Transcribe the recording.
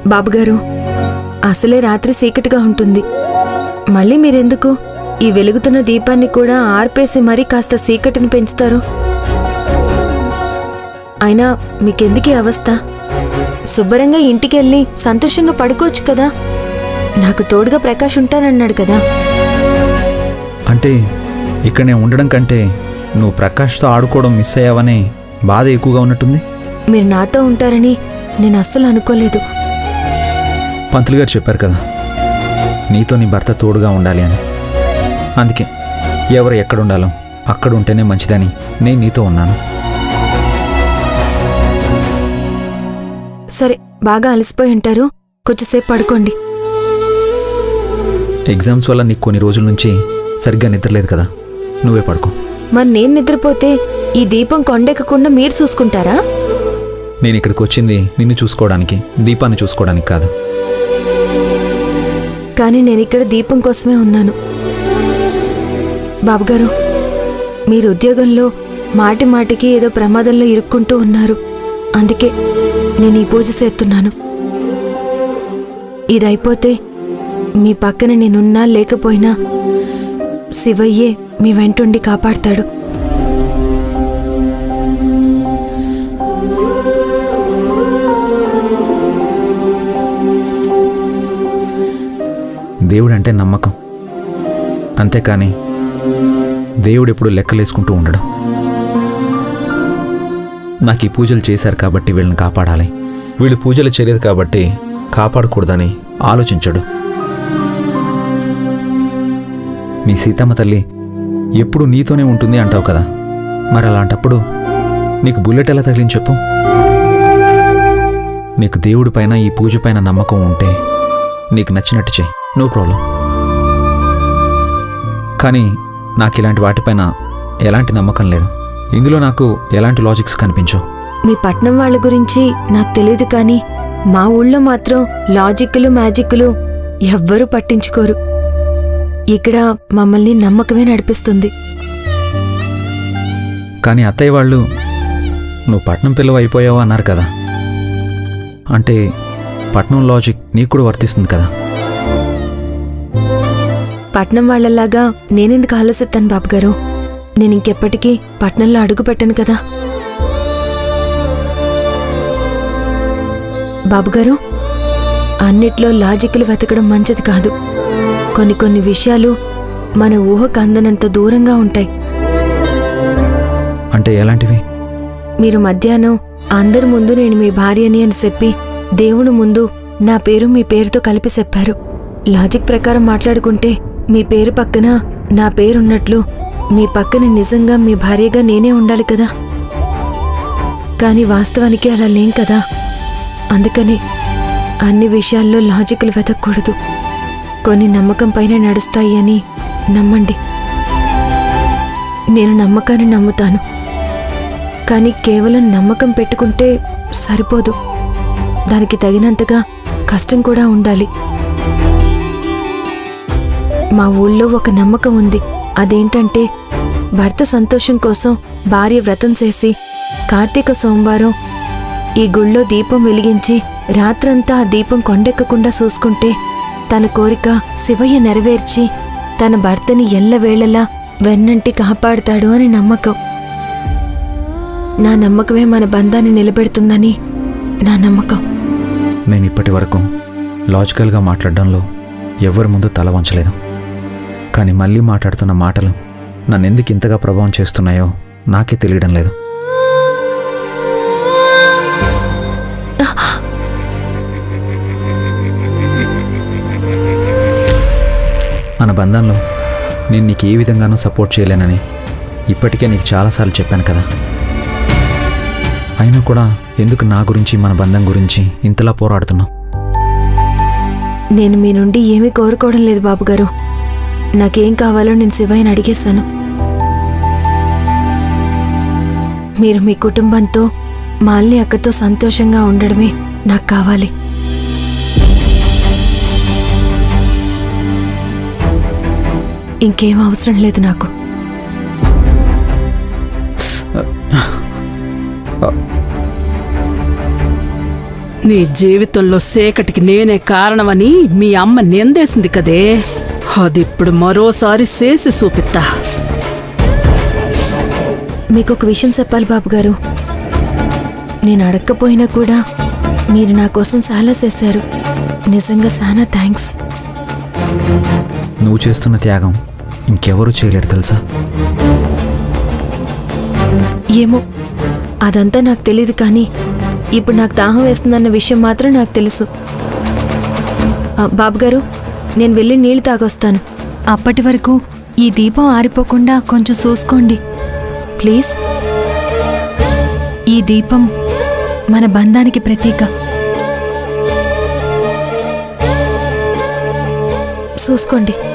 బాబుగారు అసలే రాత్రి చీకటిగా ఉంటుంది మళ్ళీ మీరెందుకు ఈ వెలుగుతున్న దీపాన్ని కూడా ఆర్పేసి మరీ కాస్త చీకటిని పెంచుతారు అయినా మీకెందుకీ అవస్థ శుభ్రంగా ఇంటికెళ్ళి సంతోషంగా పడుకోవచ్చు కదా నాకు తోడుగా ప్రకాష్ ఉంటానన్నాడు కదా అంటే ఇక్కడ నేను ఉండడం కంటే నువ్వు ప్రకాష్తో ఆడుకోవడం మిస్ అయ్యావనే బాధ ఎక్కువగా ఉన్నట్టుంది మీరు నాతో ఉంటారని నేను అస్సలు అనుకోలేదు పంతులు గారు చెప్పారు కదా నీతో నీ భర్త తోడుగా ఉండాలి అని అందుకే ఎవరు ఎక్కడ ఉండాలో అక్కడ ఉంటేనే మంచిదని నేను నీతో ఉన్నాను సరే బాగా అలసిపోయి ఉంటారు కొంచెంసేపు పడుకోండి ఎగ్జామ్స్ వల్ల నీకు కొన్ని రోజుల నుంచి సరిగ్గా నిద్రలేదు కదా నువ్వే పడుకో మరి నేను నిద్రపోతే ఈ దీపం కొండెక్కకుండా మీరు చూసుకుంటారా నేను ఇక్కడికి వచ్చింది నిన్ను చూసుకోవడానికి దీపాన్ని చూసుకోవడానికి కాదు కానీ నేను ఇక్కడ దీపం కోసమే ఉన్నాను బాబుగారు మీరు ఉద్యోగంలో మాటి మాటికి ఏదో ప్రమాదంలో ఇరుక్కుంటూ ఉన్నారు అందుకే నేను ఈ పూజ చేస్తున్నాను ఇదైపోతే మీ పక్కన నేనున్నా లేకపోయినా శివయ్యే మీ వెంటుండి కాపాడతాడు దేవుడంటే నమ్మకం అంతేకాని దేవుడు ఎప్పుడు లెక్కలేసుకుంటూ ఉండడు నాకు ఈ పూజలు చేశారు కాబట్టి వీళ్ళని కాపాడాలి వీళ్ళు పూజలు చేయలేదు కాబట్టి కాపాడకూడదని ఆలోచించడు మీ సీతమ్మ తల్లి ఎప్పుడు నీతోనే ఉంటుంది అంటావు కదా మరి అలాంటప్పుడు నీకు బుల్లెట్ ఎలా తగిలింది చెప్పు నీకు దేవుడి పైన ఈ పూజ పైన నమ్మకం ఉంటే నీకు నచ్చినట్టు చేయి నో ప్రాబ్లం కానీ నాకు ఇలాంటి వాటిపైన ఎలాంటి నమ్మకం లేదు ఇందులో నాకు ఎలాంటి లాజిక్స్ కనిపించవు మీ పట్నం వాళ్ళ గురించి నాకు తెలియదు కానీ మా ఊళ్ళో మాత్రం లాజిక్లు మ్యాజిక్లు ఎవ్వరూ పట్టించుకోరు ఇక్కడ మమ్మల్ని నమ్మకమే నడిపిస్తుంది కానీ అత్తయ్య వాళ్ళు నువ్వు పట్నం పిల్లవ అయిపోయావు అన్నారు కదా అంటే పట్నం లాజిక్ నీకు కూడా వర్తిస్తుంది కదా పట్నం వాళ్ళలాగా నేనెందుకు ఆలోచిస్తాను బాబుగారు నేను ఇంకెప్పటికీ పట్నంలో అడుగు పెట్టను కదా బాబుగారు అన్నిట్లో లాజిక్లు వెతకడం మంచిది కాదు కొన్ని కొన్ని విషయాలు మన ఊహకు అందనంత దూరంగా ఉంటాయి అంటే ఎలాంటివి మీరు మధ్యాహ్నం అందరి ముందు నేను మీ భార్యని అని చెప్పి దేవుని ముందు నా పేరు మీ పేరుతో కలిపి చెప్పారు లాజిక్ ప్రకారం మాట్లాడుకుంటే మీ పేరు పక్కన నా పేరున్నట్లు మీ పక్కన నిజంగా మీ భార్యగా నేనే ఉండాలి కదా కానీ వాస్తవానికి అలా లేం కదా అందుకని అన్ని విషయాల్లో లాజిక్లు వెతకూడదు కొన్ని నమ్మకం పైన నడుస్తాయి అని నమ్మండి నేను నమ్మకాన్ని నమ్ముతాను కానీ కేవలం నమ్మకం పెట్టుకుంటే సరిపోదు దానికి తగినంతగా కష్టం కూడా ఉండాలి మా ఊళ్ళో ఒక నమ్మకం ఉంది అదేంటంటే భర్త సంతోషం కోసం భార్య వ్రతం చేసి కార్తీక సోమవారం ఈ గుళ్ళో దీపం వెలిగించి రాత్రంతా ఆ దీపం కొండెక్కకుండా చూసుకుంటే తన కోరిక శివయ్య నెరవేర్చి తన భర్తని ఎల్లవేళలా వెన్నంటి కాపాడుతాడు అని నమ్మకం నా నమ్మకమే మన బంధాన్ని నిలబెడుతుందని నా నమ్మకం నేను ఇప్పటి వరకు లాజికల్గా మాట్లాడడంలో ఎవరి ముందు తల వంచలేదు కానీ మళ్ళీ మాట్లాడుతున్న మాటలు నన్ను ఎందుకు ఇంతగా ప్రభావం చేస్తున్నాయో నాకే తెలియడం లేదు మన బంధంలో నేను నీకు ఏ విధంగానూ సపోర్ట్ చేయలేనని ఇప్పటికే నీకు చాలాసార్లు చెప్పాను కదా అయినా కూడా ఎందుకు నా గురించి మన బంధం గురించి ఇంతలా పోరాడుతున్నావు నేను మీ నుండి ఏమీ కోరుకోవడం లేదు బాబుగారు నాకేం కావాలో నేను శివయ్యని అడిగేశాను మీరు మీ కుటుంబంతో మాలిని అక్కతో సంతోషంగా ఉండడమే నాకు కావాలి ఇంకేం అవసరం లేదు నాకు నీ జీవితంలో సేకటికి నేనే కారణమని మీ అమ్మ నిందేసింది కదే అది ఇప్పుడు మరోసారి చేసి చూపిత్తా మీకు ఒక విషయం చెప్పాలి బాబు గారు నేను అడగకపోయినా కూడా మీరు నా కోసం చాలా చేశారు నిజంగా చాలా థ్యాంక్స్ నువ్వు చేస్తున్న త్యాగం ఇంకెవరూ చేయలేరు తెలుసా ఏమో అదంతా నాకు తెలియదు కానీ ఇప్పుడు నాకు దాహం వేస్తుందన్న విషయం మాత్రం నాకు తెలుసు ఆ, బాబు గారు నేను వెళ్ళి నీళ్లు తాగొస్తాను అప్పటి వరకు ఈ దీపం ఆరిపోకుండా కొంచెం చూసుకోండి ప్లీజ్ ఈ దీపం మన బంధానికి ప్రతీక చూసుకోండి